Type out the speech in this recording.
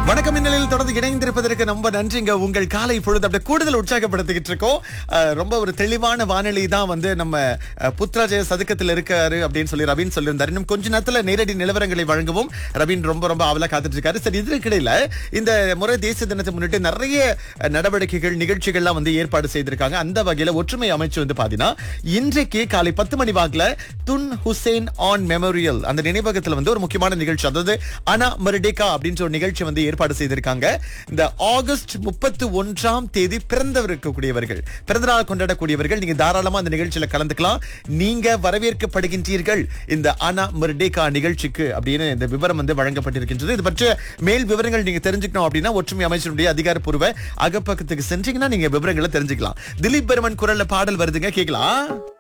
வணக்கம் இந்நிலையில் தொடர்ந்து இணைந்திருப்பதற்கு ரொம்ப நன்றிங்க உங்கள் காலை பொழுது அப்படியே கூடுதல் உற்சாகப்படுத்திக்கிட்டு இருக்கோம் அஹ், ரொம்ப ஒரு தெளிவான வானிலை தான் வந்து நம்ம அஹ், புத்ராஜய சதுக்கத்தில் இருக்காரு அப்படின்னு சொல்லி ரவீன் சொல்லியிருந்தாரு இன்னும் கொஞ்ச நேரத்துல நேரடி நிலவரங்களை வழங்கவும் ரவீன் ரொம்ப ரொம்ப ஆவலா காத்துட்டு இருக்காரு சரி இதற்கிடையில இந்த முறை தேசிய தினத்தை முன்னிட்டு நிறைய அஹ், நடவடிக்கைகள் நிகழ்ச்சிகள்லாம் வந்து ஏற்பாடு செய்திருக்காங்க அந்த வகையில ஒற்றுமை அமைச்சு வந்து பாத்தீங்கன்னா இன்றைக்கு காலை பத்து மணி வாக்குல துன் ஹுசேன் ஆன் மெமோரியல் அந்த நினைவகத்துல வந்து ஒரு முக்கியமான நிகழ்ச்சி அதாவது அனா மருடேகா அப்படின்ற ஒரு நிகழ்ச்சி வந்து ஏற்பாடு செய்திருக்காங்க இந்த ஆகஸ்ட் முப்பத்தி ஒன்றாம் தேதி பிறந்தவர் இருக்கக்கூடியவர்கள் பிறந்த நாள் கொண்டாடக்கூடியவர்கள் நீங்க தாராளமா அந்த நிகழ்ச்சியில கலந்துக்கலாம் நீங்க வரவேற்கப்படுகின்றீர்கள் இந்த அனா மருடேகா நிகழ்ச்சிக்கு அப்படின்னு இந்த விவரம் வந்து வழங்கப்பட்டிருக்கின்றது இது பற்றிய மேல் விவரங்கள் நீங்க தெரிஞ்சுக்கணும் அப்படின்னா ஒற்றுமை அமைச்சருடைய அதிகாரப்பூர்வ அகப்பக்கத்துக்கு சென்றீங்கன்னா நீங்க விவரங்களை தெரிஞ்சுக்கலாம் திலீப் பெருமன் குரல்ல பாடல் வருதுங்க கேட்கலாம்